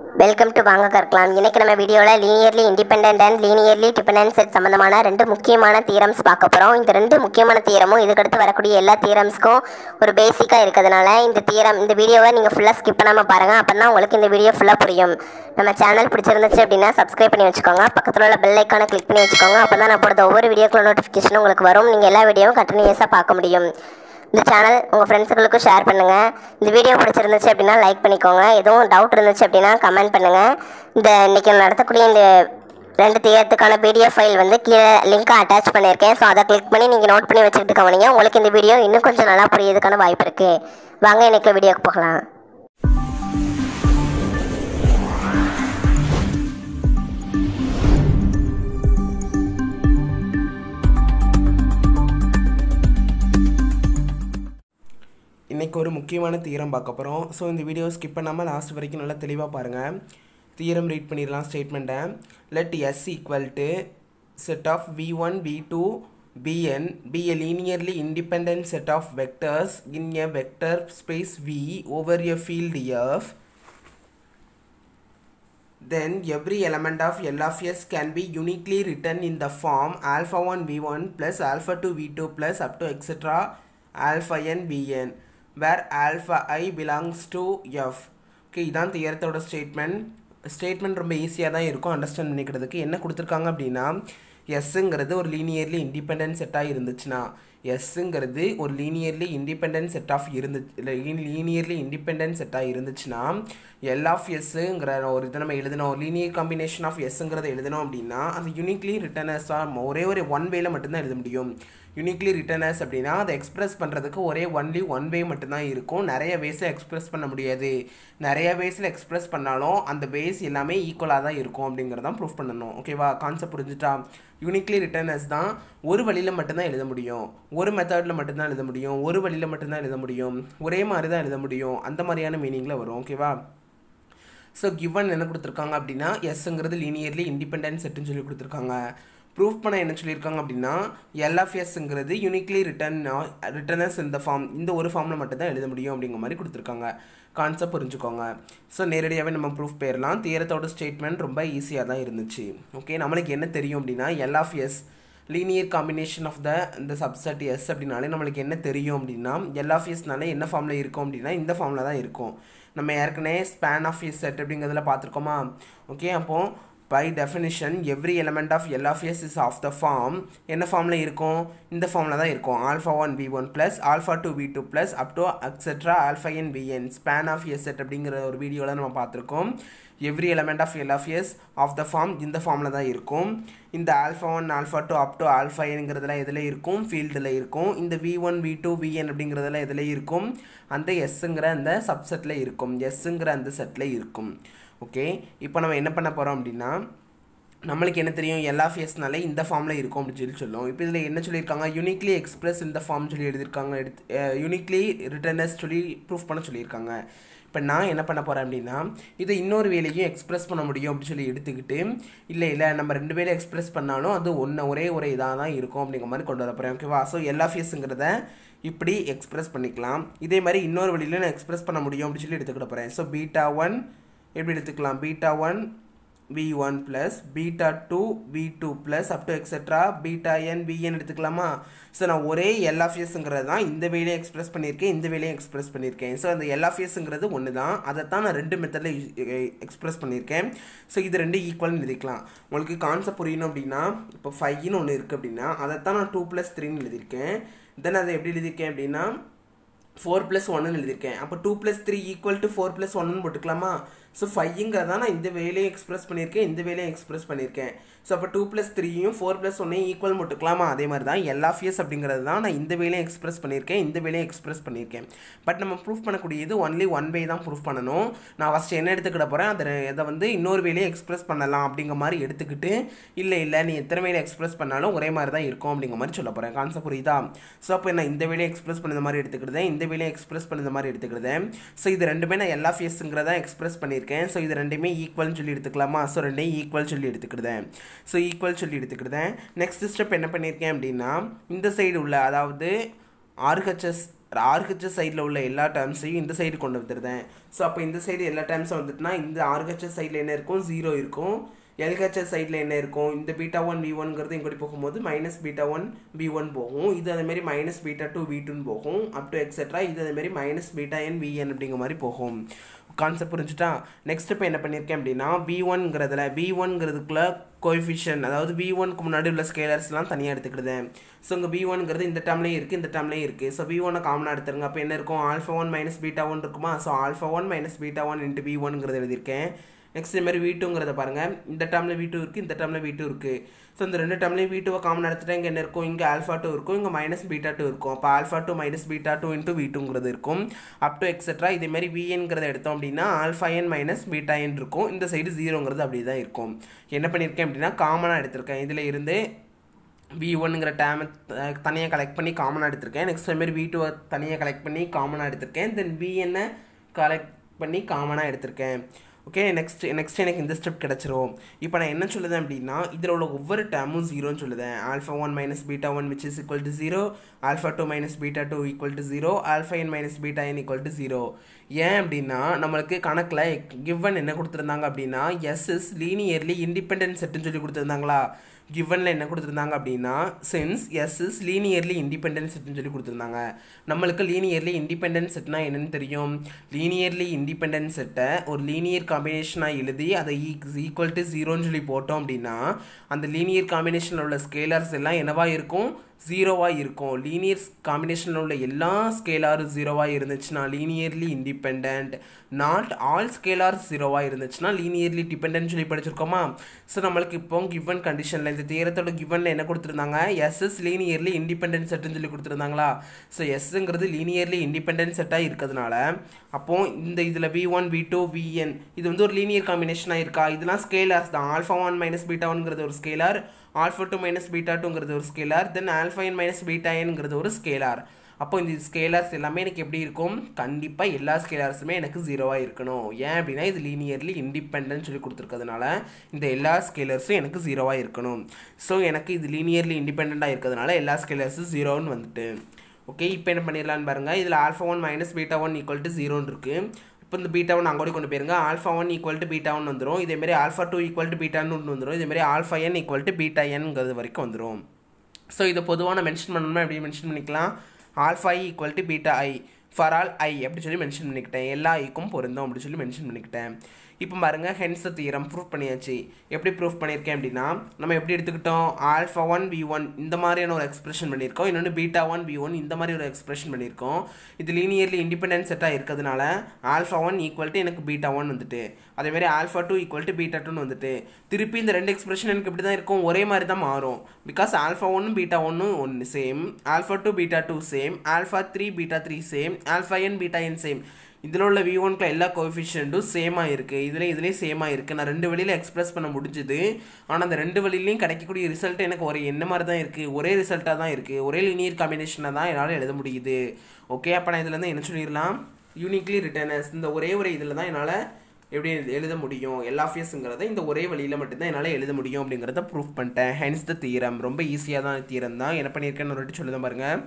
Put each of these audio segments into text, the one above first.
welcome to வாங்க கற்கலாம் இன்னைக்கு நம்ம வீடியோவில் linearly independent and linearly dependent set சம்மந்தமான ரெண்டு முக்கியமான தியரம்ஸ் பார்க்க போகிறோம் இந்த ரெண்டு முக்கியமான தியரமும் இதுக்கடுத்து வரக்கூடிய எல்லா தியரம்ஸ்க்கும் ஒரு பேசிக்காக இருக்கிறதுனால இந்த தியரம் இந்த வீடியோவை நீங்கள் ஃபுல்லாக ஸ்கிப் பண்ணாமல் பாருங்கள் அப்போ தான் உங்களுக்கு இந்த வீடியோ ஃபுல்லாக புரியும் நம்ம சேனல் பிடிச்சிருந்துச்சு அப்படின்னா சப்ஸ்கிரைப் பண்ணி வச்சுக்கோங்க பக்கத்தில் உள்ள பெல் ஐக்கானை கிளிக் பண்ணி வச்சுக்கோங்க அப்போ தான் நான் போடுற ஒவ்வொரு வீடியோக்குள்ள நோட்டிஃபிகேஷன் உங்களுக்கு வரும் நீங்கள் எல்லா வீடியோவும் கண்டினியூஸாக பார்க்க முடியும் இந்த சேனல் உங்கள் ஃப்ரெண்ட்ஸுகளுக்கும் ஷேர் பண்ணுங்கள் இந்த வீடியோ பிடிச்சிருந்துச்சு அப்படின்னா லைக் பண்ணிக்கோங்க எதுவும் டவுட் இருந்துச்சு அப்படின்னா கமெண்ட் பண்ணுங்கள் இந்த இன்றைக்கி நடத்தக்கூடிய இந்த ரெண்டு தேர்த்துக்கான பிடிஎஃப் ஃபைல் வந்து கீழே லிங்க்கை அட்டாச் பண்ணியிருக்கேன் ஸோ அதை கிளிக் பண்ணி நீங்கள் நோட் பண்ணி வச்சுக்கிட்டு கவனிங்க உங்களுக்கு இந்த வீடியோ இன்னும் கொஞ்சம் நல்லா புரியறதுக்கான வாய்ப்பு இருக்குது வாங்க இன்றைக்கி வீடியோக்கு போகலாம் இன்றைக்கி ஒரு முக்கியமான தீரம் பார்க்க போகிறோம் ஸோ இந்த வீடியோ ஸ்கிப் பண்ணாமல் லாஸ்ட் வரைக்கும் நல்லா தெளிவாக பாருங்கள் தீரம் ரீட் பண்ணிடலாம் ஸ்டேட்மெண்ட்டை let S equal to set of V one we two bn be a linearly independent set of vectors in a vector space v over a field f then every element of L of S can be uniquely written in the form alpha 1 v1 plus alpha 2 v2 plus up to etc alpha n vn where alpha i belongs to f okay இதான் தியரத்தோட statement statement ரொம்ப ஈஸியாக தான் இருக்கும் understand பண்ணிக்கிறதுக்கு என்ன கொடுத்துருக்காங்க அப்படின்னா எஸ்ஸுங்கிறது ஒரு லீனியர்லி இண்டிபெண்டன்ட் செட்டாக இருந்துச்சுன்னா எஸ்ஸுங்கிறது ஒரு லீனியர்லி இண்டிபெண்டன்ட் செட் ஆஃப் இருந்து லீனியர்லி இண்டிபெண்டன்ட் செட்டாக இருந்துச்சுன்னா எல் ஆஃப் எஸ்ஸுங்கிற ஒரு இதை நம்ம எழுதணும் லீனியர் காம்பினேஷன் ஆஃப் எஸ்ஸுங்கிறத எழுதணும் அப்படின்னா அது யூனிக்லி ரிட்டர்னஸாக ஒரே ஒரு ஒன் வேல மட்டும்தான் எழுத முடியும் யூனிக்லி ரிட்டர்னஸ் அப்படின்னா அதை எக்ஸ்பிரஸ் பண்ணுறதுக்கு ஒரே ஒன்லி ஒன் வே மட்டும்தான் இருக்கும் நிறைய வேஸில் எக்ஸ்பிரஸ் பண்ண முடியாது நிறைய வேஸில் எக்ஸ்பிரஸ் பண்ணாலும் அந்த வேஸ் எல்லாமே ஈக்குவலாக தான் இருக்கும் அப்படிங்கிறதான் ப்ரூஃப் பண்ணணும் ஓகேவா கான்செப்ட் புரிஞ்சுட்டா யூனிக்லி ரிட்டர்னஸ் தான் ஒரு வழியில் மட்டும்தான் எழுத முடியும் ஒரு மெத்தடில் மட்டும்தான் எழுத முடியும் ஒரு வழியில் மட்டும்தான் எழுத முடியும் ஒரே மாதிரி தான் எழுத முடியும் அந்த மாதிரியான மீனிங்கில் வரும் ஓகேவா ஸோ கிவன் என்ன கொடுத்துருக்காங்க அப்படின்னா எஸ்ங்கிறது லீனியர்லி இண்டிபெண்டன்ட் செட்டுன்னு சொல்லி கொடுத்துருக்காங்க ப்ரூஃப் பண்ண என்ன சொல்லியிருக்காங்க அப்படின்னா எல்எஃப்எஸ்ங்கிறது யூனிக்லி ரிட்டன் ரிட்டர்னஸ் இந்த ஃபார்ம் இந்த ஒரு ஃபார்மில் மட்டும்தான் எழுத முடியும் அப்படிங்கிற மாதிரி கொடுத்துருக்காங்க கான்செப்ட் புரிஞ்சுக்கோங்க ஸோ நேரடியாகவே நம்ம ப்ரூஃப் போயிடலாம் தியரத்தோட ஸ்டேட்மெண்ட் ரொம்ப ஈஸியாக தான் இருந்துச்சு ஓகே நம்மளுக்கு என்ன தெரியும் அப்படின்னா LFS linear combination of the இந்த சப்செட் எஸ் அப்படின்னாலே நம்மளுக்கு என்ன தெரியும் அப்படின்னா எல்எஃப்எஸ்னாலே என்ன ஃபார்மில் இருக்கும் அப்படின்னா இந்த ஃபார்மில் தான் இருக்கும் நம்ம ஏற்கனவே ஸ்பேன் ஆஃப் எஸ் செட் அப்படிங்கிறதுல பார்த்துருக்கோமா ஓகே அப்போது by definition every element of L of S is of the form என்ன ஃபார்மில் இருக்கும் இந்த ஃபார்மில் தான் இருக்கும் alpha one we one plus alpha two we two plus up to etcetera alpha N V N span of S set அப்படிங்கிற ஒரு வீடியோவில் நம்ம பார்த்துருக்கோம் every element of L of S of the form இந்த ஃபார்மில் தான் இருக்கும் இந்த alpha one alpha two up to alpha என்கிறதுல எதில் இருக்கும் ஃபீல்டில் இருக்கும் இந்த V one we two V N அப்படிங்கிறதுல எதில் இருக்கும் அந்த எஸ்ஸுங்கிற அந்த சப்செட்டில் இருக்கும் எஸ்ஸுங்கிற அந்த செட்டில் இருக்கும் ஓகே இப்போ நம்ம என்ன பண்ண போகிறோம் அப்படின்னா நம்மளுக்கு என்ன தெரியும் எல்லா ஃபேஸ்னாலே இந்த ஃபார்மில் இருக்கும் அப்படின்னு சொல்லி சொல்லுவோம் இப்போ இதில் என்ன சொல்லியிருக்காங்க யூனிக்லி எக்ஸ்பிரஸ் இந்த ஃபார்ம் சொல்லி எழுதியிருக்காங்க எடுத்து யூனிக்லி ரிட்டர்னஸ் சொல்லி ப்ரூஃப் பண்ண சொல்லியிருக்காங்க இப்போ நான் என்ன பண்ண போகிறேன் அப்படின்னா இதை இன்னொரு வேலையும் எக்ஸ்பிரஸ் பண்ண முடியும் அப்படின்னு சொல்லி எடுத்துக்கிட்டு இல்லை இல்லை நம்ம ரெண்டு வேலை எக்ஸ்பிரஸ் பண்ணாலும் அது ஒன்று ஒரே ஒரு இதாக தான் இருக்கும் அப்படிங்கிற மாதிரி கொண்டு வர போகிறேன் ஓகேவா ஸோ எல்லா ஃபேஸுங்கிறத இப்படி எக்ஸ்பிரஸ் பண்ணிக்கலாம் இதே மாதிரி இன்னொரு வழியில் நான் எக்ஸ்பிரஸ் பண்ண முடியும் அப்படின்னு சொல்லி எடுத்துக்கிட போகிறேன் ஸோ பீட்டா ஒன் எப்படி எடுத்துக்கலாம் beta one we one plus beta two we two plus up to etcetera beta N V N எடுத்துக்கலாமா ஸோ நான் ஒரே எல்ஆஃப்எஸ்ங்கிறது தான் இந்த வேலையை எக்ஸ்பிரஸ் பண்ணியிருக்கேன் இந்த வேலையை எக்ஸ்பிரஸ் பண்ணியிருக்கேன் ஸோ அந்த எல்ஆஃப்எஸ்ங்கிறது ஒன்று தான் அதை தான் நான் ரெண்டு மெத்தடில் எக்ஸ்பிரஸ் பண்ணியிருக்கேன் ஸோ இது ரெண்டு ஈக்குவல்னு எழுதிக்கலாம் உங்களுக்கு கான்செப்ட் புரியணும் அப்படின்னா இப்போ ஃபைவ்னு ஒன்று இருக்குது அப்படின்னா அதை தான் நான் டூ ப்ளஸ் த்ரீன்னு எழுதியிருக்கேன் தென் அதை எப்படி எழுதியிருக்கேன் அப்படின்னா ஃபோர் ப்ளஸ் ஒன்னு எழுதியிருக்கேன் அப்போ two plus three equal to four plus ஒன்னு போட்டுக்கலாமா ஸோ ஃபைவ்ங்கிறதா நான் இந்த வேலையை எக்ஸ்பிரஸ் பண்ணியிருக்கேன் இந்த வேலையை எக்ஸ்பிரஸ் பண்ணியிருக்கேன் ஸோ அப்போ டூ ப்ளஸ் த்ரீயும் ஃபோர் ப்ளஸ் ஒன்னையும் ஈக்குவல் போட்டுக்கலாமா அதே மாதிரி தான் எல்ஆஃப்எஸ் அப்படிங்கிறது தான் நான் இந்த வேலையை எக்ஸ்பிரஸ் பண்ணியிருக்கேன் இந்த வேலையை எக்ஸ்பிரஸ் பண்ணியிருக்கேன் பட் நம்ம ப்ரூஃப் பண்ணக்கூடியது ஒன்லி ஒன் வே தான் ப்ரூஃப் பண்ணணும் நான் ஃபஸ்ட் என்ன எடுத்துக்கிட போகிறேன் அதை இதை வந்து இன்னொரு வேலையை எக்ஸ்பிரஸ் பண்ணலாம் அப்படிங்கிற மாதிரி எடுத்துக்கிட்டு இல்லை இல்லை நீ எத்தனை வேலையை எக்ஸ்பிரஸ் பண்ணாலும் ஒரே மாதிரி தான் இருக்கும் அப்படிங்கிற மாதிரி சொல்ல போகிறேன் கான்செப்ட் புரியுதா ஸோ அப்போ நான் இந்த வேலையை எக்ஸ்பிரஸ் பண்ண மாதிரி எடுத்துக்கிட்டேன் இந்த வேலையை எக்ஸ்பிரஸ் பண்ண மாதிரி எடுத்துக்கிட்டேன் ஸோ இது ரெண்டுமே நான் எல்லா ஃபேஸுங்கிறத எக்ஸ்பிரஸ் பண்ணியிருக்கேன் ஸோ இது ரெண்டுமே ஈக்குவல்னு சொல்லி எடுத்துக்கலாமா ஸோ ரெண்டையும் ஈக்குவல் சொல்லி எடுத்துக்கிட்டேன் ஸோ ஈக்குவல் சொல்லி எடுத்துக்கிட்டேன் நெக்ஸ்ட் ஸ்டெப் என்ன பண்ணியிருக்கேன் அப்படின்னா இந்த சைடு உள்ள அதாவது ஆர்ஹெச்எஸ் ஆர்ஹெச்எஸ் சைடில் உள்ள எல்லா டேர்ம்ஸையும் இந்த சைடு கொண்டு வந்துருந்தேன் ஸோ அப்போ இந்த சைடு எல்லா டேர்ம்ஸும் வந்துட்டுனா இந்த ஆர்ஹெச்எஸ் சைடில் என்ன இருக்கும் ஜீரோ இருக்கும் எல்ஹெச்எஸ் சைடில் என்ன இருக்கும் இந்த பீட்டா ஒன் வி ஒன்ங்கிறது இங்கோடி போகும்போது minus beta one B one போகும் இது அதேமாரி மைனஸ் பீட்டா டூ வி டூன்னு போகும் அப் டு எக்ஸெட்ரா இது அதேமாரி மைனஸ் பீட்டா என் விஎன் அப்படிங்கிற மாதிரி போகும் கான்செப்ட் புரிஞ்சுட்டா நெக்ஸ்ட் இப்போ என்ன பண்ணியிருக்கேன் அப்படின்னா பி ஒன்ங்கிறதுல பி ஒன்ங்கிறதுக்குள்ள கோஎஃபிஷியன் அதாவது பி ஒன்க்கு முன்னாடி உள்ள ஸ்கேலர்ஸ்லாம் தனியாக எடுத்துக்கிடுதேன் ஸோ இங்கே பி ஒன்ங்கிறது இந்த டேர்ம்லேயும் இருக்குது இந்த டேர்ம்லேயும் இருக்குது ஸோ பி ஒன்னை காமனாக எடுத்துருங்க அப்போ என்ன இருக்கும் alpha one minus beta one இருக்குமா so alpha one minus beta one into B ஒன்ங்கிறது எழுதியிருக்கேன் நெக்ஸ்ட் இது மாதிரி வி டூங்கிறத பாருங்கள் இந்த டேர்மில் வி டூ இருக்குது இந்த டேர்மில் வி டூ இருக்குது ஸோ இந்த ரெண்டு டேர்ம்லேயும் வி டூவை காமன் எடுத்துகிட்டா இங்கே என்ன இருக்கும் இங்கே ஆல்ஃபா டூ இருக்கும் இங்கே மைனஸ் பீட்டா டூ இருக்கும் அப்போ alpha two minus beta two into V டூங்கிறது இருக்கும் அப் டு எக்ஸெட்ரா இதேமாரி விஎன்கிறத எடுத்தோம் அப்படின்னா alpha N minus beta N இருக்கும் இந்த சைடு ஜீரோங்கிறது அப்படி தான் இருக்கும் என்ன பண்ணியிருக்கேன் அப்படின்னா காமனாக எடுத்திருக்கேன் இதில் இருந்து வி ஒன்னுங்கிற டேமை தனியாக கலெக்ட் பண்ணி காமனாக எடுத்திருக்கேன் நெக்ஸ்ட் மாதிரி வி டூவை தனியாக கலெக்ட் பண்ணி காமனாக எடுத்திருக்கேன் தென் விஎன்னை கலெக்ட் பண்ணி காமனாக எடுத்திருக்கேன் ஓகே நெக்ஸ்ட் நெக்ஸ்ட் எனக்கு இந்த ஸ்டெப் கிடச்சிரும் இப்போ நான் என்ன சொல்லுதேன் அப்படின்னா இதில் உள்ள ஒவ்வொரு டேமும் ஜீரோன்னு சொல்லுதேன் alpha one minus beta one which is equal to zero alpha two minus beta two equal to zero alpha N minus beta N equal to zero ஏன் அப்படின்னா நம்மளுக்கு கணக்கில் கிவன் என்ன கொடுத்துருந்தாங்க அப்படின்னா எஸ் இஸ் லீனியர்லி இண்டிபெண்டன்ட் செட்டுன்னு சொல்லி கொடுத்துருந்தாங்களா கிவனில் என்ன கொடுத்துருந்தாங்க அப்படின்னா since S is linearly independent செட்னு சொல்லி கொடுத்துருந்தாங்க நம்மளுக்கு லீனியர்லி இண்டிபெண்டன்ட் செட்னா என்னன்னு தெரியும் லீனியர்லி இண்டிபெண்டன்ட் செட்டை ஒரு லீனியர் காம்பினேஷனாக எழுதி அதை ஈக்குவல் டு ஜீரோன்னு சொல்லி போட்டோம் அப்படின்னா அந்த லீனியர் காம்பினேஷனில் உள்ள ஸ்கேலர்ஸ் எல்லாம் என்னவா இருக்கும் ஜீரோவாக இருக்கும் லீனியர் காம்பினேஷனில் உள்ள எல்லா ஸ்கேலாரும் ஜீரோவாக இருந்துச்சுன்னா linearly independent not all scalars ஜீரோவாக இருந்துச்சுன்னா லீனியர்லி டிபெண்ட் சொல்லி படிச்சிருக்கோமா ஸோ நம்மளுக்கு இப்போ கிவன் கண்டிஷனில் இந்த தேரத்தோட கிவனில் என்ன கொடுத்துருந்தாங்க எஸ்எஸ் லீனியர்லி இண்டிபெண்டன்ட் செட்டுன்னு சொல்லி கொடுத்துருந்தாங்களா ஸோ எஸ்ஸுங்கிறது லீனியர்லி இண்டிபெண்டன்ட் செட்டாக இருக்கிறதுனால அப்போ இந்த இதில் V one we two V N இது வந்து ஒரு லீனியர் காம்பினேஷனாக இருக்கா இதெல்லாம் ஸ்கேலார்ஸ் தான் ஆல்ஃபா ஒன் மைனஸ் பீட்டா ஒன்ங்கிறது ஒரு scalar alpha two minus beta டூங்கிறது ஒரு scalar then alpha N minus beta என்ங்கிறது ஒரு ஸ்கேலார் அப்போ இந்த ஸ்கேலார்ஸ் எல்லாமே எனக்கு எப்படி இருக்கும் கண்டிப்பாக எல்லா ஸ்கேலார்ஸுமே எனக்கு ஜீரோவாக இருக்கணும் ஏன் அப்படின்னா இது லீனியர்லி இண்டிபெண்டன்ட் சொல்லி கொடுத்துருக்கிறதுனால இந்த எல்லா ஸ்கேலர்ஸும் எனக்கு ஜீரோவாக இருக்கணும் ஸோ எனக்கு இது லீனியர்லி இண்டிபெண்ட்டாக இருக்கிறதுனால எல்லா ஸ்கேலர்ஸும் ஜீரோன்னு வந்துட்டு ஓகே இப்போ என்ன பண்ணிடலான்னு பாருங்கள் இதில் alpha one minus beta one equal to ஜீரோன்னு இருக்குது இப்போ இந்த பீட்டா ஒன் அங்கோடி கொண்டு போயிருங்க alpha one equal to beta one வந்துடும் இதேமாரி ஆல்ஃபா டூ ஈக்குவல் டு பீட்டான்னு ஒன்று வந்துடும் இதேமாரி alpha N equal to beta என்ங்கிறது வரைக்கும் வந்துடும் ஸோ இதை பொதுவாக நான் மென்ஷன் பண்ணணும்னா எப்படி மென்ஷன் பண்ணிக்கலாம் alpha I equal to beta I for all I அப்படி சொல்லி மென்ஷன் பண்ணிக்கிட்டேன் எல்லா ஐக்கும் பொருந்தும் அப்படி சொல்லி மென்ஷன் பண்ணிக்கிட்டேன் இப்போ பாருங்க ஹென்ஸ் தீரம் ப்ரூஃப் பண்ணியாச்சு எப்படி ப்ரூஃப் பண்ணியிருக்கேன் அப்படின்னா நம்ம எப்படி எடுத்துக்கிட்டோம் ஆல்ஃபா ஒன் வி ஒன் இந்த மாதிரியான ஒரு எக்ஸ்பிரஷன் பண்ணியிருக்கோம் இன்னொன்று பீட்டா ஒன் வி ஒன் இந்த மாதிரி ஒரு எக்ஸ்பிரஷன் பண்ணியிருக்கோம் இது லீனியர்லி இண்டிபெண்டன்ட் செட்டாக இருக்கிறதுனால ஆல்ஃபா ஒன் ஈக்குவல் டு எனக்கு பீட்டா ஒன் வந்துட்டு அதேமாதிரி alpha two equal to beta டூன்னு வந்துட்டு திருப்பி இந்த ரெண்டு எக்ஸ்பிரஷன் எனக்கு இப்படி தான் இருக்கும் ஒரே மாதிரி தான் மாறும் பிகாஸ் ஆல்ஃபா ஒன்னும் பீட்டா ஒன்னும் ஒன்று same alpha two beta two same alpha three beta three same alpha N beta N same இதில் உள்ள வி ஒன்க்கு எல்லா கோஎஃபிஷியண்ட்டும் சேமாக இருக்குது இதில் இதுலேயும் சேமாக இருக்குது நான் ரெண்டு வழியில் எக்ஸ்பிரஸ் பண்ண முடிஞ்சுது ஆனால் அந்த ரெண்டு வழியிலையும் கிடைக்கக்கூடிய ரிசல்ட் எனக்கு ஒரு என்ன மாதிரி தான் இருக்குது ஒரே ரிசல்ட்டாக தான் இருக்குது ஒரே லீனியர் காம்பினேஷனாக தான் என்னால் எழுத முடியுது ஓகே அப்போ நான் இதுலேருந்து என்ன சொல்லிடலாம் யூனிக்லி ரிட்டர்னஸ் இந்த ஒரே ஒரு இதில் தான் என்னால் எப்படி எழுத முடியும் எல்ஆஃபிஎஸ்ங்கிறத இந்த ஒரே வழியில் மட்டும்தான் என்னால் எழுத முடியும் அப்படிங்கிறத ப்ரூஃப் பண்ணிட்டேன் ஹென்ஸ் த தீரம் ரொம்ப ஈஸியாக தான் தீரம் தான் என்ன பண்ணியிருக்கேன்னு ஒரு வாட்டி சொல்லுதான் பாருங்கள்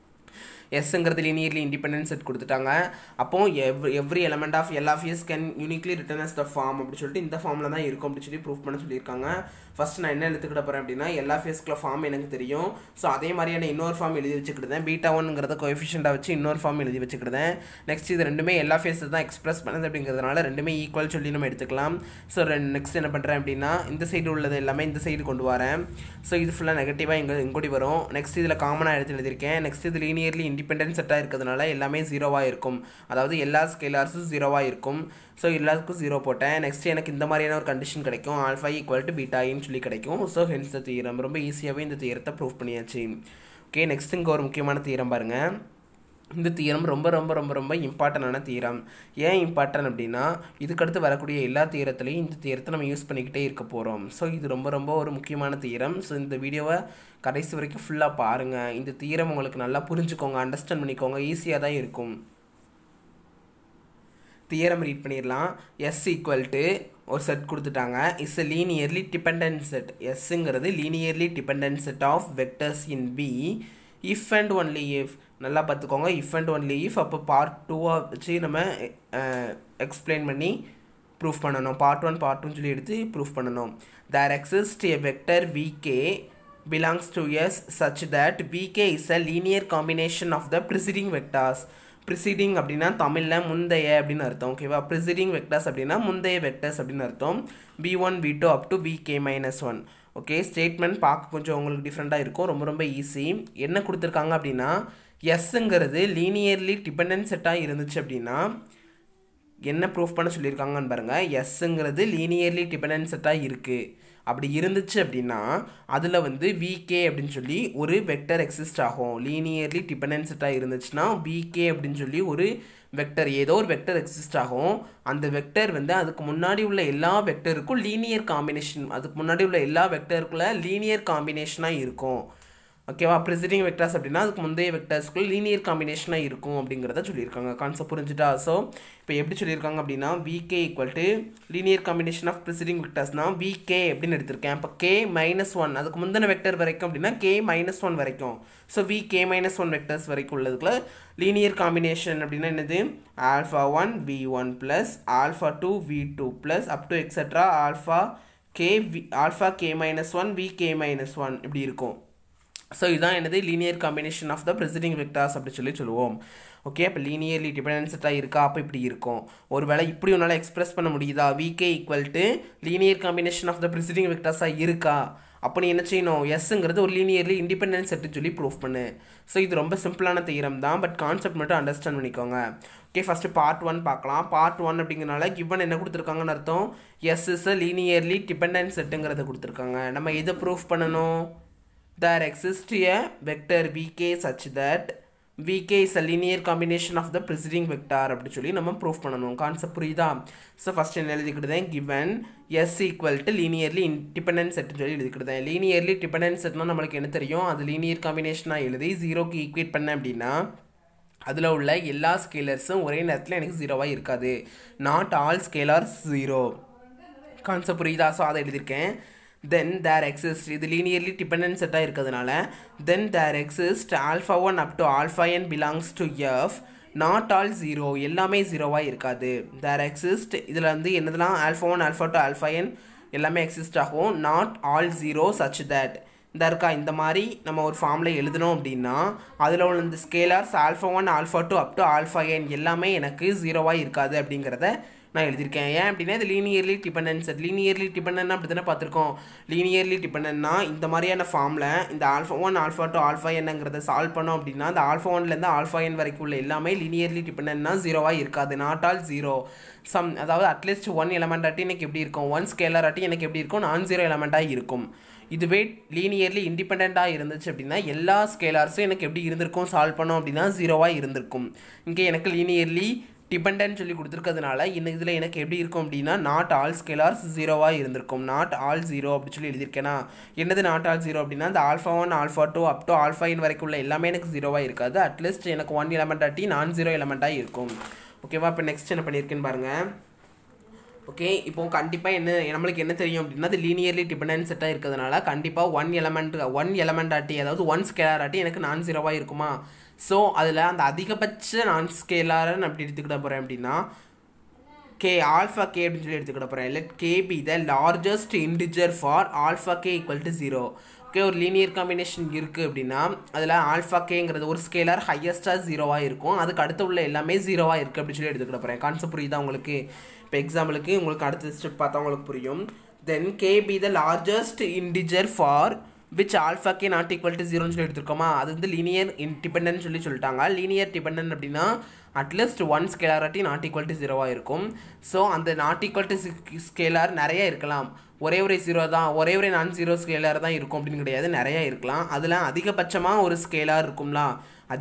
எஸ்ங்கிறது லீனியர்லி இண்டிபெண்டன்ஸ் செட் கொடுத்துட்டாங்க அப்போ எவ் every element of L of S can uniquely written as the form அப்படி சொல்லிட்டு இந்த ஃபார்மில் தான் இருக்கும் அப்படின்னு சொல்லி ப்ரூஃப் பண்ண சொல்லியிருக்காங்க ஃபர்ஸ்ட் நான் என்ன எடுத்துக்கிட்ட போகிறேன் அப்படின்னா எல்லா ஃபேஸ்க்குள்ள ஃபார்ம் எனக்கு தெரியும் ஸோ அதே மாதிரியான இன்னொரு ஃபார்ம் எழுதி வச்சுக்கிட்டேன் பீட்டா ஒன்ங்கிறத கோஎஃபிஷியண்டாக வச்சு இன்னொரு ஃபார்ம் எழுதி வச்சுக்கிட்டேன் நெக்ஸ்ட் இது ரெண்டுமே எல்லா ஃபேஸை தான் எக்ஸ்பிரஸ் பண்ணது அப்படிங்கிறதுனால ரெண்டுமே ஈக்குவல் சொல்லி நம்ம எடுத்துக்கலாம் ஸோ நெக்ஸ்ட் என்ன பண்ணுறேன் அப்படின்னா இந்த சைடு உள்ளது எல்லாமே இந்த சைடு கொண்டு வரேன் ஸோ இது ஃபுல்லாக நெகட்டிவாக இங்கே இங்கோடி வரும் நெக்ஸ்ட் இதில் காமனாக எடுத்து எழுதியிருக்கேன் நெக்ஸ்ட் இது லீனியர்லி இண்டிபெண்டன்ட் செட்டாக இருக்கிறதுனால எல்லாமே ஜீரோவாக இருக்கும் அதாவது எல்லா ஸ்கேலார்ஸும் ஜீரோவாக இருக்கும் ஸோ எல்லாத்துக்கும் ஜீரோ போட்டேன் நெக்ஸ்ட் எனக்கு இந்த மாதிரியான ஒரு கண்டிஷன் கிடைக்கும் ஆல்ஃபா ஈக்குவல் டு பீட்டாயின்னு சொல்லி கிடைக்கும் ஸோ ஹென்ஸ் த தீரம் ரொம்ப ஈஸியாகவே இந்த தீரத்தை ப்ரூவ் பண்ணியாச்சு ஓகே நெக்ஸ்ட் இங்கே ஒரு முக்கியமான தீரம் பாருங்கள் இந்த தீரம் ரொம்ப ரொம்ப ரொம்ப ரொம்ப இம்பார்ட்டண்டான தீரம் ஏன் இம்பார்ட்டன் அப்படின்னா இதுக்கடுத்து வரக்கூடிய எல்லா தீரத்துலையும் இந்த தீரத்தை நம்ம யூஸ் பண்ணிக்கிட்டே இருக்க போகிறோம் ஸோ இது ரொம்ப ரொம்ப ஒரு முக்கியமான தீரம் ஸோ இந்த வீடியோவை கடைசி வரைக்கும் ஃபுல்லாக பாருங்கள் இந்த தீரம் உங்களுக்கு நல்லா புரிஞ்சுக்கோங்க அண்டர்ஸ்டாண்ட் பண்ணிக்கோங்க ஈஸியாக தான் இருக்கும் தியரம் ரீட் பண்ணிடலாம் எஸ் ஈக்குவல் டு ஒரு செட் கொடுத்துட்டாங்க is a linearly dependent set எஸ்ஸுங்கிறது linearly dependent set of vectors in B if and only if நல்லா பார்த்துக்கோங்க இஃப் அண்ட் ஒன்லி இஃப் அப்போ பார்ட் டூவாக வச்சு நம்ம எக்ஸ்பிளைன் பண்ணி ப்ரூஃப் பண்ணணும் பார்ட் ஒன் பார்ட் டூன்னு சொல்லி எடுத்து ப்ரூஃப் பண்ணணும் there exist a vector V K belongs to S such that VK is a linear combination of the preceding vectors preceding அப்படின்னா தமிழில் முந்தைய அப்படின்னு அர்த்தம் ஓகேவா preceding vectors அப்படின்னா முந்தைய vectors அப்படின்னு அர்த்தம் B one B two up to V K minus one okay statement பார்க்க கொஞ்சம் உங்களுக்கு டிஃப்ரெண்ட்டாக இருக்கும் ரொம்ப ரொம்ப ஈஸி என்ன கொடுத்துருக்காங்க அப்படின்னா எஸ்ஸுங்கிறது லீனியர்லி டிபெண்டன்ட் செட்டாக இருந்துச்சு அப்படின்னா என்ன ப்ரூஃப் பண்ண சொல்லியிருக்காங்கன்னு பாருங்கள் எஸ்ஸுங்கிறது லீனியர்லி டிபெண்டன்ட் செட்டாக இருக்குது அப்படி இருந்துச்சு அப்படின்னா அதில் வந்து விகே அப்படின்னு சொல்லி ஒரு வெக்டர் எக்ஸிஸ்ட் ஆகும் லீனியர்லி டிபெண்டன்ட் செட்டாக இருந்துச்சுன்னா விகே அப்படின்னு சொல்லி ஒரு வெக்டர் ஏதோ ஒரு வெக்டர் எக்ஸிஸ்ட் ஆகும் அந்த வெக்டர் வந்து அதுக்கு முன்னாடி உள்ள எல்லா வெக்டருக்கும் லீனியர் காம்பினேஷன் அதுக்கு முன்னாடி உள்ள எல்லா வெக்டருக்குள்ள லீனியர் காம்பினேஷனாக இருக்கும் ஓகேவா ப்ரெசிடிங் வெக்டர்ஸ் அப்படின்னா அதுக்கு முந்தைய வெக்டர்ஸ்க்குள்ள லீனியர் காம்பினேஷனாக இருக்கும் அப்படிங்கிறத சொல்லியிருக்காங்க கான்செப்ட் புரிஞ்சுட்டா ஸோ இப்போ எப்படி சொல்லியிருக்காங்க அப்படின்னா V K equal to linear combination of preceding வெக்டர்ஸ்னால் விகே அப்படின்னு எடுத்திருக்கேன் இப்போ கே மைனஸ் ஒன் அதுக்கு முந்தின வெக்டர் வரைக்கும் அப்படின்னா கே மைனஸ் ஒன் வரைக்கும் so V K minus one vectors வரைக்கும் உள்ளதுக்குள்ள லீனியர் காம்பினேஷன் அப்படின்னா என்னது alpha one we one plus alpha two we two plus up to etcetera alpha K V alpha K minus one V K minus one இப்படி இருக்கும் so இதுதான் என்னது linear combination of the preceding vectors அப்படி சொல்லி சொல்லுவோம் okay அப்போ linearly டிபெண்டன்ஸ்டாக இருக்கா அப்போ இப்படி இருக்கும் ஒருவேளை இப்படி உன்னால் எக்ஸ்பிரஸ் பண்ண முடியுதா V K equal to linear combination of the preceding வெக்டார்ஸாக இருக்கா அப்போ நீ என்ன செய்யணும் எஸ்ஸுங்கிறது ஒரு லீனியர்லி இண்டிபெண்டன்ஸ் செட்டு சொல்லி ப்ரூஃப் பண்ணு ஸோ இது ரொம்ப சிம்பிளான தீரம் தான் பட் கான்செப்ட் மட்டும் அண்டர்ஸ்டாண்ட் பண்ணிக்கோங்க ஓகே ஃபஸ்ட்டு பார்ட் ஒன் பார்க்கலாம் பார்ட் ஒன் அப்படிங்கிறனால கிவன் என்ன கொடுத்துருக்காங்கன்னு அர்த்தம் S is a linearly dependence செட்டுங்கிறத கொடுத்துருக்காங்க நம்ம எதை ப்ரூஃப் பண்ணணும் there exists a vector vk such that vk is a linear combination of the preceding vector அப்படி சொல்லி நம்ம ப்ரூஃப் பண்ணணும் கான்செப்ட் புரியுதா ஸோ ஃபஸ்ட் என்ன எழுதிக்கிட்டேன் given s equal to linearly independent set சொல்லி எழுதிக்கிட்டேன் linearly dependent setனா நம்மளுக்கு என்ன தெரியும் அது linear combinationாக எழுதி ஜீரோக்கு ஈக்குவேட் பண்ண அப்படின்னா அதில் உள்ள எல்லா ஸ்கேலர்ஸும் ஒரே நேரத்தில் எனக்கு ஜீரோவாக இருக்காது not all scalars zero concept புரியுதா ஸோ அதை எழுதியிருக்கேன் தென் தேர் எக்ஸிஸ்ட் இது லீனியர்லி டிபெண்டன்ட் செட்டாக இருக்கிறதுனால then there exist alpha one up to alpha N belongs to F not all zero எல்லாமே ஜீரோவாக இருக்காது தேர் எக்ஸிஸ்ட் இதில் வந்து என்னதுலாம் alpha one alpha two alpha N எல்லாமே எக்ஸிஸ்ட் ஆகும் not all zero such that இந்த இருக்கா இந்த மாதிரி நம்ம ஒரு ஃபார்மில் எழுதணும் அப்படின்னா அதில் உள்ள இந்த scalars alpha one alpha two up to alpha N எல்லாமே எனக்கு ஜீரோவாக இருக்காது அப்படிங்கிறத நான் எழுதியிருக்கேன் ஏன் அப்படின்னா இது லீனியர்லி டிபெண்டன்ஸ் லீனியர்லி டிபெண்டன்ட் அப்படி தானே பார்த்துருக்கோம் லீனியர்லி டிபெண்டன்ட்னா இந்த மாதிரியான ஃபார்மில் இந்த alpha one alpha two alpha என்னங்கிறத சால்வ் பண்ணோம் அப்படின்னா அந்த ஆல்ஃபா ஒன்லேருந்து ஆல்ஃபா என் வரைக்கும் உள்ள எல்லாமே லீனியர்லி டிபெண்டன்ட்னா ஜீரோவாக இருக்காது நாட் ஆல் ஜீரோ சம் அதாவது அட்லீஸ்ட் ஒன் எலமெண்ட் ஆட்டி எனக்கு எப்படி இருக்கும் ஒன் ஸ்கேலர் ஆட்டி எனக்கு எப்படி இருக்கும் நான் ஜீரோ எலமெண்ட்டாக இருக்கும் இதுவே லீனியர்லி இண்டிபெண்ட்டாக இருந்துச்சு அப்படின்னா எல்லா ஸ்கேலார்ஸும் எனக்கு எப்படி இருந்திருக்கும் சால்வ் பண்ணோம் அப்படின்னா ஜீரோவாக இருந்திருக்கும் இங்கே எனக்கு லீனியர்லி டிபெண்டன்ட் சொல்லி கொடுத்துருக்கிறதுனால இன்னும் இதில் எனக்கு எப்படி இருக்கும் அப்படின்னா நாட் ஆல் ஸ்கேலார்ஸ் ஜீரோவாக இருந்திருக்கும் நாட் ஆல் ஜீரோ அப்படி சொல்லி எழுதியிருக்கேனா என்னது நாட் ஆல் ஜீரோ அப்படின்னா இந்த alpha one alpha two up to alpha N வரைக்கும் உள்ள எல்லாமே எனக்கு ஜீரோவாக இருக்காது அட்லீஸ்ட் எனக்கு ஒன் எலமெண்ட் ஆட்டி நான் ஜீரோ எலமெண்ட்டாக இருக்கும் ஓகேவா இப்போ நெக்ஸ்ட் என்ன பண்ணியிருக்கேன்னு பாருங்கள் ஓகே இப்போ கண்டிப்பாக என்ன நம்மளுக்கு என்ன தெரியும் அப்படின்னா அது லீனியர்லி டிபெண்டன்ஸ் செட்டாக இருக்கிறதுனால கண்டிப்பாக ஒன் எலமெண்ட் ஒன் எலமெண்ட் ஆட்டி அதாவது ஒன் ஸ்கேலார் ஆட்டி எனக்கு நான் ஜீரோவாக இருக்குமா ஸோ அதில் அந்த அதிகபட்ச நான் ஸ்கேலாரன்னு அப்படி எடுத்துக்கிட்ட போகிறேன் அப்படின்னா கே ஆல்ஃபா கே அப்படின்னு சொல்லி எடுத்துக்கிட்ட போகிறேன் let K be the largest integer for alpha K equal to zero okay ஒரு லீனியர் காம்பினேஷன் இருக்குது அப்படின்னா அதில் ஆல்ஃபா கேங்கிறது ஒரு ஸ்கேலர் ஹையஸ்ட்டாக ஜீரோவாக இருக்கும் அதுக்கு அடுத்து உள்ள எல்லாமே ஜீரோவாக இருக்குது அப்படின்னு சொல்லி எடுத்துக்கிட்ட போகிறேன் கான்செப்ட் புரியுதா உங்களுக்கு இப்போ எக்ஸாம்பிளுக்கு உங்களுக்கு அடுத்த ஸ்டெப் பார்த்தா உங்களுக்கு புரியும் then K be the largest integer for which alpha K not equal to ஜீரோன்னு சொல்லி எடுத்துருக்கோமா அது வந்து லீனியர் இன்டிபெண்டன்ட் சொல்லி சொல்லிட்டாங்க லீனியர் டிபெண்டன்ட் அப்படின்னா அட்லீஸ்ட் ஒன் ஸ்கேலாரிட்டி நாட் ஈக்குவல் டு ஜீரோவாக இருக்கும் ஸோ அந்த நாட் ஈக்குவல் டு ஸ்கேலார் நிறைய இருக்கலாம் ஒரே ஒரு ஜீரோ தான் ஒரே ஒரு நான் ஜீரோ ஸ்கேலார் தான் இருக்கும் அப்படின்னு கிடையாது நிறையா இருக்கலாம் அதில் அதிகபட்சமாக ஒரு ஸ்கேலார் இருக்கும்ல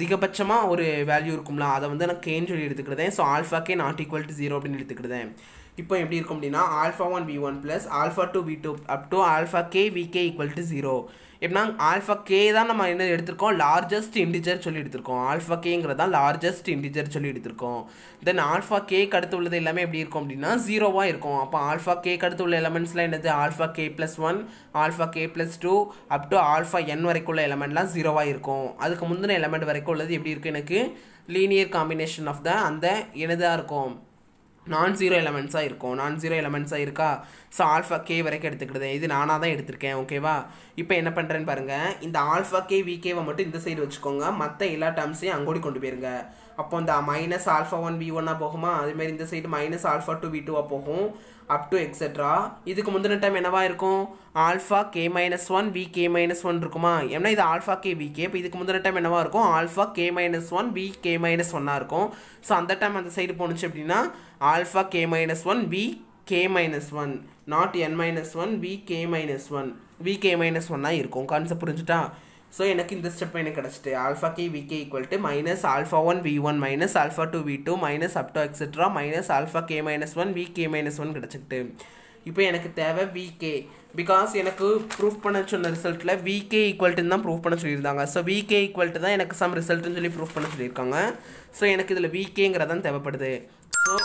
அதிகபட்சமாக ஒரு வேல்யூ இருக்கும்ல அதை வந்து நான் கேன்னு சொல்லி எடுத்துக்கிட்டேன் so alpha K not equal to zero அப்படின்னு எடுத்துக்கிட்டேன் இப்போ எப்படி இருக்கும் அப்படின்னா alpha one we one plus alpha two we two up to alpha K V K equal to zero எப்படின்னா ஆல்ஃபா கே தான் நம்ம என்ன எடுத்திருக்கோம் லார்ஜஸ்ட் இண்டிஜர் சொல்லி எடுத்திருக்கோம் ஆல்ஃபா கேங்கிறது தான் லார்ஜஸ்ட் இண்டிஜர் சொல்லி எடுத்திருக்கோம் தென் ஆல்ஃபா கேக்கு அடுத்து உள்ளது எல்லாமே எப்படி இருக்கும் அப்படின்னா ஜீரோவாக இருக்கும் அப்போ ஆல்ஃபா கேக்கு அடுத்து உள்ள எலமெண்ட்ஸ்லாம் என்னது alpha K plus one alpha K plus two up to alpha N வரைக்கும் உள்ள எலமெண்ட்லாம் ஜீரோவாக இருக்கும் அதுக்கு முந்தின எலமெண்ட் வரைக்கும் உள்ளது எப்படி இருக்குது எனக்கு லீனியர் காம்பினேஷன் ஆஃப் த அந்த என்னதாக இருக்கும் நான் ஜீரோ எலமெண்ட்ஸாக இருக்கும் நான் ஜீரோ எலமெண்ட்ஸாக இருக்கா ஸோ ஆல்ஃபா கே வரைக்கும் எடுத்துக்கிடுது இது நானாக தான் எடுத்திருக்கேன் ஓகேவா இப்போ என்ன பண்ணுறேன்னு பாருங்கள் இந்த ஆல்ஃபா கே விகேவை மட்டும் இந்த சைடு வச்சுக்கோங்க மற்ற எல்லா டேர்ம்ஸையும் அங்கோடி கொண்டு போயிருங்க அப்போ இந்த மைனஸ் ஆல்ஃபா ஒன் வி ஒன்னாக போகுமா அதேமாதிரி இந்த side minus alpha two V டூவாக போகும் அப் டு எக்ஸெட்ரா இதுக்கு முந்தின டைம் என்னவா இருக்கும் alpha K minus one V K minus one இருக்குமா ஏன்னா இது ஆல்ஃபா கே வி கே இப்போ இதுக்கு முந்தின டைம் என்னவா இருக்கும் alpha K minus one V K minus ஒன்னாக இருக்கும் ஸோ அந்த டைம் அந்த சைடு போணுச்சு அப்படின்னா alpha K minus one V K minus one not N minus one V K minus one V K minus ஒன்னாக இருக்கும் கான்செப்ட் புரிஞ்சுட்டா ஸோ எனக்கு இந்த ஸ்டெப் எனக்கு கிடச்சிட்டு alpha K V K equal to minus alpha one we one minus alpha two we two minus up to etcetera minus alpha K minus one V K minus one கிடச்சிக்கிட்டு இப்போ எனக்கு தேவை விகே பிகாஸ் எனக்கு proof பண்ண சொன்ன ரிசல்ட்டில் VK ஈக்குவல்ட்டுன்னு தான் proof பண்ண சொல்லியிருந்தாங்க ஸோ விகே ஈக்குவல்ட்டு தான் எனக்கு சம் ரிசல்ட்னு சொல்லி ப்ரூஃப் பண்ண சொல்லியிருக்காங்க ஸோ எனக்கு இதில் விகேங்கிறதான் தேவைப்படுது ஸோ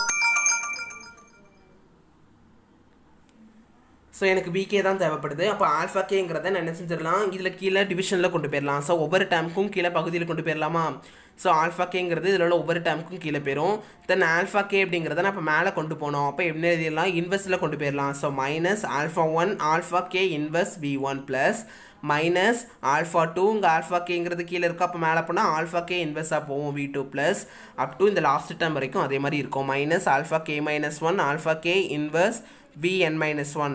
ஸோ எனக்கு பிகே தான் தேவைப்படுது அப்போ ஆல்ஃபா கேங்கிறத நான் என்ன செஞ்சிடலாம் இதில் கீழே டிவிஷனில் கொண்டு போயிடலாம் ஸோ ஒவ்வொரு டேமுக்கும் கீழே பகுதியில் கொண்டு போயிடலாமா ஸோ ஆல்ஃபா கேங்கிறது இதில் உள்ள ஒவ்வொரு டேமுக்கும் கீழே போயிடும் தென் ஆல்ஃபா கே அப்படிங்கிறத நான் இப்போ மேலே கொண்டு போனோம் அப்போ என்ன எழுதிடலாம் இன்வெஸ்ட்டில் கொண்டு போயிடலாம் so minus alpha one alpha k இன்வெஸ்ட் b one plus minus alpha two இங்கே ஆல்ஃபா கேங்கிறது கீழே இருக்கும் அப்போ மேலே போனால் ஆல்ஃபா கே இன்வெஸ்டாக போவோம் v two plus up to இந்த லாஸ்ட் டைம் வரைக்கும் அதே மாதிரி இருக்கும் minus alpha K minus one alpha k inverse v n minus one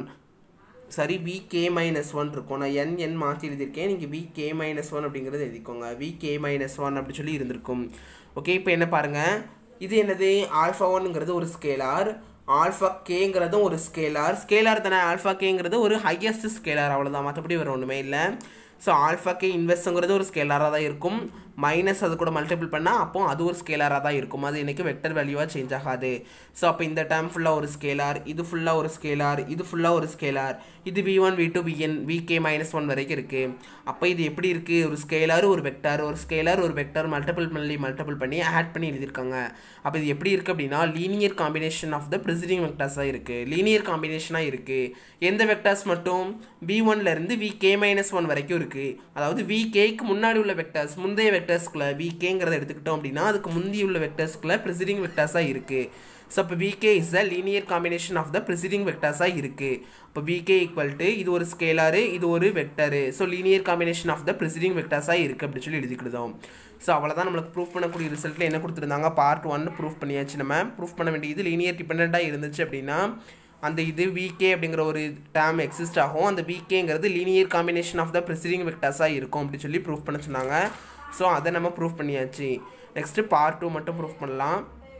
சரி வி கே மைனஸ் ஒன் இருக்கும் நான் என் என் மாற்றி எழுதியிருக்கேன் நீங்கள் வி கே மைனஸ் ஒன் அப்படிங்கிறது எழுதிக்கோங்க வி கே மைனஸ் ஒன் அப்படி சொல்லி இருந்திருக்கும் ஓகே இப்போ என்ன பாருங்கள் இது என்னது ஆல்ஃபா ஒன்னுங்கிறது ஒரு ஸ்கேலார் ஆல்ஃபா கேங்கிறதும் ஒரு ஸ்கேலார் ஸ்கேலார் தானே ஆல்ஃபா கேங்கிறது ஒரு ஹையஸ்ட் ஸ்கேலார் அவ்வளோதான் மற்றபடி வேறு ஒன்றுமே இல்லை ஸோ ஆல்ஃபா கே இன்வெஸ்ட்ங்கிறது ஒரு ஸ்கேலாராக தான் இருக்கும் மைனஸ் அது கூட மல்டிபிள் பண்ணால் அப்போ அது ஒரு ஸ்கேலாராக தான் இருக்கும் அது எனக்கு வெக்டர் வேல்யூவாக சேஞ்ச் ஆகாது ஸோ அப்போ இந்த டேம் ஃபுல்லாக ஒரு ஸ்கேலார் இது ஃபுல்லாக ஒரு ஸ்கேலார் இது ஃபுல்லாக ஒரு ஸ்கேலார் இது v one we two v n v k minus one வரைக்கும் இருக்குது அப்போ இது எப்படி இருக்குது ஒரு ஸ்கேலார் ஒரு வெக்டார் ஒரு ஸ்கேலார் ஒரு வெக்டார் மல்டிபிள் பண்ணி மல்டிபிள் பண்ணி ஆட் பண்ணி எழுதியிருக்காங்க அப்போ இது எப்படி இருக்குது அப்படின்னா linear combination of the preceding வெக்டார்ஸாக இருக்குது லீனியர் காம்பினேஷனாக இருக்குது எந்த வெக்டார்ஸ் மட்டும் வி ஒன்லேருந்து வி கே மைனஸ் ஒன் வரைக்கும் இருக்குது அதாவது வி கேக்கு முன்னாடி உள்ள வெக்டார்ஸ் முந்தைய வெக்டர்ஸ்குள்ள வி கேங்கிறத எடுத்துக்கிட்டோம் அப்படின்னா அதுக்கு முந்தி உள்ள வெக்டர்ஸ்குள்ள ப்ரிசிடிங் வெக்டார்ஸாக இருக்குது ஸோ இப்போ v k is the linear combination of the preceding வெக்டார்ஸாக இருக்குது இப்போ விகே ஈக்குவல் டு இது ஒரு ஸ்கேலாரு இது ஒரு vector so linear combination of the preceding வெக்டார்ஸாக இருக்குது அப்படின்னு சொல்லி எழுதிக்கிடுதோம் ஸோ அவ்வளோதான் நம்மளுக்கு ப்ரூஃப் பண்ணக்கூடிய ரிசல்ட்டில் என்ன கொடுத்துருந்தாங்க பார்ட் ஒன் ப்ரூஃப் பண்ணியாச்சு நம்ம ப்ரூஃப் பண்ண வேண்டியது லீனியர் டிபெண்ட்டாக இருந்துச்சு அப்படின்னா அந்த இது விகே அப்படிங்கிற ஒரு டேம் எக்ஸிஸ்ட் ஆகும் அந்த விகேங்கிறது linear combination of the preceding வெக்டார்ஸாக இருக்கும் அப்படின்னு சொல்லி ப்ரூஃப் பண்ண சொன்னாங்க ஸோ அதை நம்ம ப்ரூஃப் பண்ணியாச்சு நெக்ஸ்ட்டு பார்ட் டூ மட்டும் ப்ரூஃப் பண்ணலாம்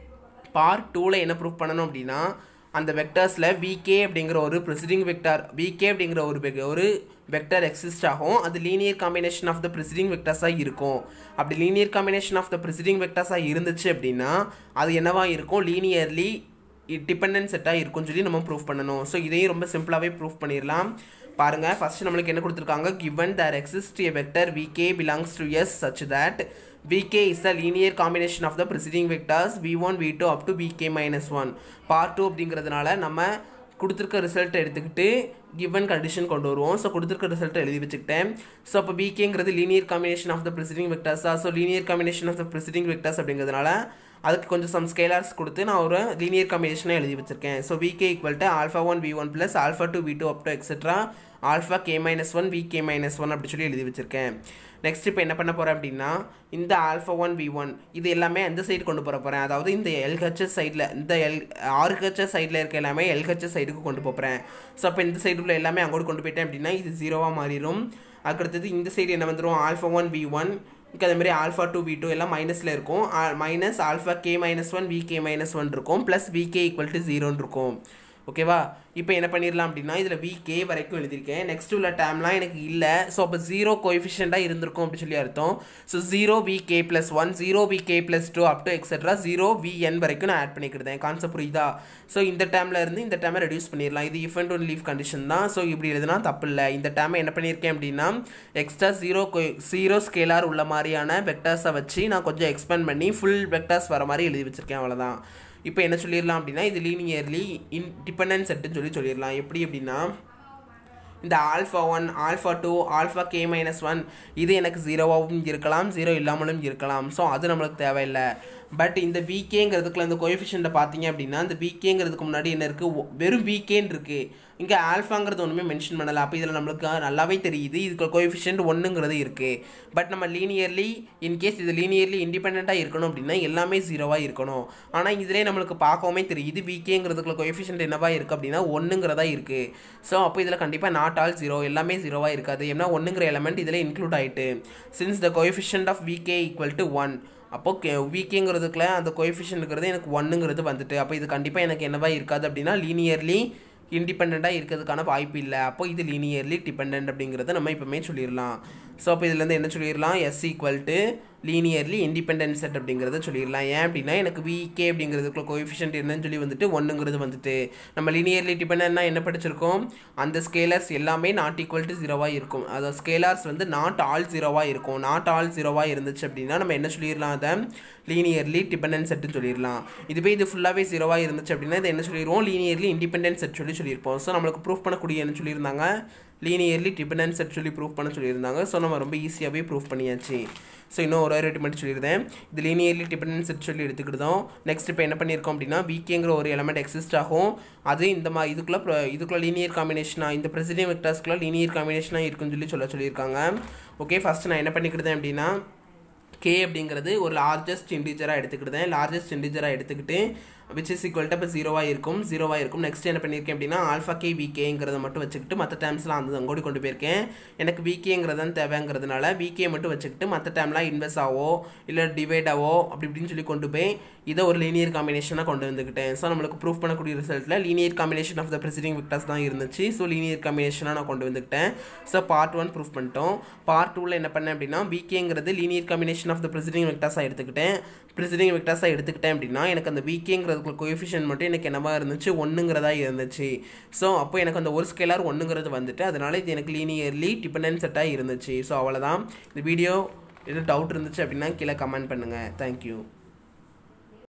பார்ட் டூவில் என்ன ப்ரூஃப் பண்ணணும் அப்படின்னா அந்த வெக்டர்ஸில் விகே அப்படிங்கிற ஒரு ப்ரிசிடிங் வெக்டார் விகே அப்படிங்கிற ஒரு வெக்- ஒரு வெக்டர் எக்ஸிஸ்ட் ஆகும் அது linear combination of the preceding வெக்டர்ஸாக இருக்கும் அப்படி linear combination of the preceding வெக்டர்ஸாக இருந்துச்சு அப்படின்னா அது என்னவா இருக்கும் லீனியர்லி டிபெண்டன்ட் செட்டாக இருக்கும்னு சொல்லி நம்ம ப்ரூஃப் பண்ணணும் ஸோ இதையும் ரொம்ப சிம்பிளாகவே ப்ரூஃப் பண்ணிடலாம் பாருங்க ஃபர்ஸ்ட் நம்மளுக்கு என்ன கொடுத்துருக்காங்க given there exists a vector vk belongs to s such that vk is the linear combination of the preceding vectors v1 v2 up to vk minus 1 part 2 அப்படிங்கிறதுனால நம்ம கொடுத்துருக்க ரிசல்ட் எடுத்துக்கிட்டு கிவன் கண்டிஷன் கொண்டு வருவோம் so கொடுத்துருக்க result எழுதி வச்சுக்கிட்டேன் so அப்போ பிகேங்கிறது linear combination of the preceding வெக்டர்ஸா so linear combination of the preceding vectors அப்படிங்கிறதுனால அதுக்கு கொஞ்சம் சம் ஸ்கேலார்ஸ் கொடுத்து நான் ஒரு லீனியர் காம்பினேஷனை எழுதி வச்சிருக்கேன் so v k equal to alpha one we one plus alpha two we two up to etcetera alpha K minus one V K minus one அப்படி சொல்லி எழுதி வச்சிருக்கேன் நெக்ஸ்ட் இப்போ என்ன பண்ண போகிறேன் அப்படின்னா இந்த ஆல்ஃபா ஒன் வி ஒன் இது எல்லாமே அந்த சைடு கொண்டு போக போகிறேன் அதாவது இந்த எல்ஹெச்எஸ் சைடில் இந்த எல் ஆர்ஹெச்எஸ் சைடில் இருக்க எல்லாமே எல்ஹெச்எஸ் சைடுக்கு கொண்டு போகிறேன் ஸோ அப்போ இந்த சைடு உள்ள எல்லாமே அங்கோடு கொண்டு போயிட்டேன் அப்படின்னா இது ஜீரோவாக மாறிடும் அதுக்கடுத்தது இந்த சைடு என்ன வந்துடும் ஆல்ஃபா ஒன் வி ஒன் இங்கே அதே மாதிரி ஆல்ஃபா டூ வி டூ எல்லாம் மைனஸில் இருக்கும் minus alpha K minus one V K minus one இருக்கும் plus v K equal to ஜீரோன்னு இருக்கும் ஓகேவா இப்போ என்ன பண்ணிடலாம் அப்படின்னா இதில் விகே வரைக்கும் எழுதியிருக்கேன் நெக்ஸ்ட் உள்ள டேம்லாம் எனக்கு இல்லை ஸோ அப்போ ஜீரோ கோஎஃபிஷியண்ட்டாக இருந்திருக்கும் அப்படி சொல்லி அர்த்தம் so zero v k plus one zero v k plus two up to etcetera zero v n வரைக்கும் நான் ஆட் பண்ணிக்கிட்டேன் கான்செப்ட் புரியுதா ஸோ இந்த டேமில் இருந்து இந்த டேமை ரெடியூஸ் பண்ணிடலாம் இது if and only if condition தான் ஸோ இப்படி எழுதுனா தப்பு இல்லை இந்த டேமை என்ன பண்ணியிருக்கேன் அப்படின்னா எக்ஸ்ட்ரா ஜீரோ ஜீரோ ஸ்கேலார் உள்ள மாதிரியான வெக்டர்ஸை வச்சு நான் கொஞ்சம் எக்ஸ்பேண்ட் பண்ணி ஃபுல் வெக்டர்ஸ் வர மாதிரி எழுதி வச்சிருக்கேன் அவ்வளோதான் இப்போ என்ன சொல்லிடலாம் அப்படின்னா இது லீனியர்லி இன்டிபெண்டன்ஸ் செட்டுன்னு சொல்லி சொல்லிடலாம் எப்படி அப்படின்னா இந்த alpha one alpha two alpha K minus one இது எனக்கு ஜீரோவாகவும் இருக்கலாம் ஜீரோ இல்லாமலும் இருக்கலாம் ஸோ அது நம்மளுக்கு தேவையில்லை பட் இந்த விகேங்கிறதுக்குள்ள இந்த கோஎஃபிஷியண்ட்டை பார்த்தீங்க அப்படின்னா இந்த விகேங்கிறதுக்கு முன்னாடி என்ன இருக்குது வெறும் விகேன்னு இருக்குது இங்கே ஆல்ஃபாங்கிறது ஒன்றுமே மென்ஷன் பண்ணலை அப்போ இதில் நம்மளுக்கு நல்லாவே தெரியுது இதுக்கு கோஎஃபிஷியன்ட் ஒன்றுங்கிறது இருக்குது பட் நம்ம லீனியர்லி இன்கேஸ் இது லீனியர்லி இண்டிபெண்ட்டாக இருக்கணும் அப்படின்னா எல்லாமே ஜீரோவாக இருக்கணும் ஆனால் இதிலே நம்மளுக்கு பார்க்கவுமே தெரியுது விகேங்கிறதுக்குள்ள கோஎஃபிஷியன்ட் என்னவா இருக்குது அப்படின்னா ஒன்றுங்கிறதா இருக்குது ஸோ அப்போ இதில் கண்டிப்பாக நாட் ஆல் ஜீரோ எல்லாமே ஜீரோவாக இருக்காது ஏன்னா ஒன்றுங்கிற எலமெண்ட் இதில் இன்க்ளூட் ஆகிட்டு since the coefficient of v k equal to one அப்போ கே விகேங்கிறதுக்குள்ள அந்த கோஎஃபிஷியன்ட்ங்கிறது எனக்கு ஒன்றுங்கிறது வந்துட்டு அப்போ இது கண்டிப்பாக எனக்கு என்னவா இருக்காது அப்படின்னா லீனியர்லி இண்டிபெண்ட்டாக இருக்கிறதுக்கான வாய்ப்பு இல்லை அப்போ இது லீனியர்லி டிபெண்ட் அப்படிங்கிறத நம்ம இப்போமே சொல்லிடலாம் ஸோ அப்போ இதுலேருந்து என்ன சொல்லிடலாம் S equal to linearly independent set அப்படிங்கிறத சொல்லிடலாம் ஏன் அப்படின்னா எனக்கு விகே அப்படிங்கிறதுக்குள்ள கோஎஃபிஷியன்ட் என்னன்னு சொல்லி வந்துட்டு ஒன்றுங்கிறது வந்துட்டு நம்ம லீனியர்லி டிபெண்ட்னா என்ன படிச்சிருக்கோம் அந்த ஸ்கேலர்ஸ் எல்லாமே நாட் ஈக்குவல் டு ஜீரோவாக இருக்கும் அதாவது ஸ்கேலர்ஸ் வந்து நாட் ஆல் ஜீரோவாக இருக்கும் நாட் ஆல் ஜீரோவாக இருந்துச்சு அப்படின்னா நம்ம என்ன சொல்லிடலாம் அதை லீனியர்லி டிபெண்டன்ட் செட்டுன்னு சொல்லிடலாம் இதுவே இது ஃபுல்லாகவே ஜீரோவாக இருந்துச்சு அப்படின்னா இதை என்ன சொல்லிடுவோம் லீனியர்லி இண்டிபெண்டன்ட் செட் சொல்லி சொல்லியிருப்போம் ஸோ நம்மளுக்கு ப்ரூஃப் பண்ணக்கூடிய என்ன சொல்லியிருந்தாங்க லீனியர்லி டிபெண்டன்ட் செட் சொல்லி ப்ரூஃப் பண்ண சொல்லியிருந்தாங்க ஸோ நம்ம ரொம்ப ஈஸியாகவே ப்ரூஃப் பண்ணியாச்சு ஸோ இன்னும் ஒரு ரெண்டு மட்டும் சொல்லியிருந்தேன் இது லீனியர்லி டிபெண்டன்ஸ் செட் சொல்லி எடுத்துக்கிட்டோம் நெக்ஸ்ட் இப்போ என்ன பண்ணியிருக்கோம் அப்படின்னா விகேங்கிற ஒரு எலமெண்ட் எக்ஸிஸ்ட் ஆகும் அது இந்த மாதிரி இதுக்குள்ளே இதுக்குள்ளே லீனியர் காம்பினேஷனாக இந்த பிரசிடென்ட் வெக்டர்ஸ்க்குள்ள லீனியர் காம்பினேஷனாக இருக்குன்னு சொல்லி சொல்ல சொல்லியிருக்காங்க ஓகே ஃபஸ்ட்டு நான் என்ன பண்ணிக்கிட்டேன் அப்படின்னா கே அப்படிங்கிறது ஒரு லார்ஜஸ்ட் இண்டிஜராக எடுத்துக்கிட்டேன் லார்ஜஸ்ட் இண்டிஜராக எடுத்துக்கிட்டு விச் இஸ் ஈக்குவல் டு இப்போ ஜீரோவாக இருக்கும் ஜீரோவாக இருக்கும் நெக்ஸ்ட் என்ன பண்ணியிருக்கேன் அப்படின்னா ஆல்ஃபா கே விகேங்கிறத மட்டும் வச்சுக்கிட்டு மற்ற டைம்ஸ்லாம் அந்த அங்கோடி கொண்டு போயிருக்கேன் எனக்கு விகேங்கிறதான் தேவைங்கிறதுனால விகே மட்டும் வச்சுக்கிட்டு மற்ற டைம்லாம் இன்வெஸ்ட் ஆவோ இல்லை டிவைட் ஆவோ அப்படி இப்படின்னு சொல்லி கொண்டு போய் இதை ஒரு லீனியர் காம்பினேஷனாக கொண்டு வந்துக்கிட்டேன் ஸோ நம்மளுக்கு ப்ரூஃப் பண்ணக்கூடிய ரிசல்ட்டில் linear combination of the preceding vectors தான் இருந்துச்சு ஸோ லீனியர் காம்பினேஷனாக நான் கொண்டு வந்துக்கிட்டேன் ஸோ பார்ட் ஒன் ப்ரூஃப் பண்ணிட்டோம் பார்ட் டூவில் என்ன பண்ணேன் அப்படின்னா விகேங்கிறது linear combination of the preceding வெக்டர்ஸாக எடுத்துக்கிட்டேன் ப்ரெசிடிங் வெக்டர்ஸாக எடுத்துக்கிட்டேன் அப்படின்னா எனக்கு அந்த விகேங்கிறதுக்குள்ள கோஎஃபிஷியன் மட்டும் எனக்கு என்னவா இருந்துச்சு ஒன்றுங்கிறதா இருந்துச்சு ஸோ அப்போ எனக்கு அந்த ஒரு ஸ்கேலார் ஒன்றுங்கிறது வந்துட்டு அதனால இது எனக்கு லீனியர்லி டிபெண்டன்ட் செட்டாக இருந்துச்சு ஸோ அவ்வளோதான் இந்த வீடியோ எதுவும் டவுட் இருந்துச்சு அப்படின்னா கீழே கமெண்ட் பண்ணுங்கள் தேங்க்யூ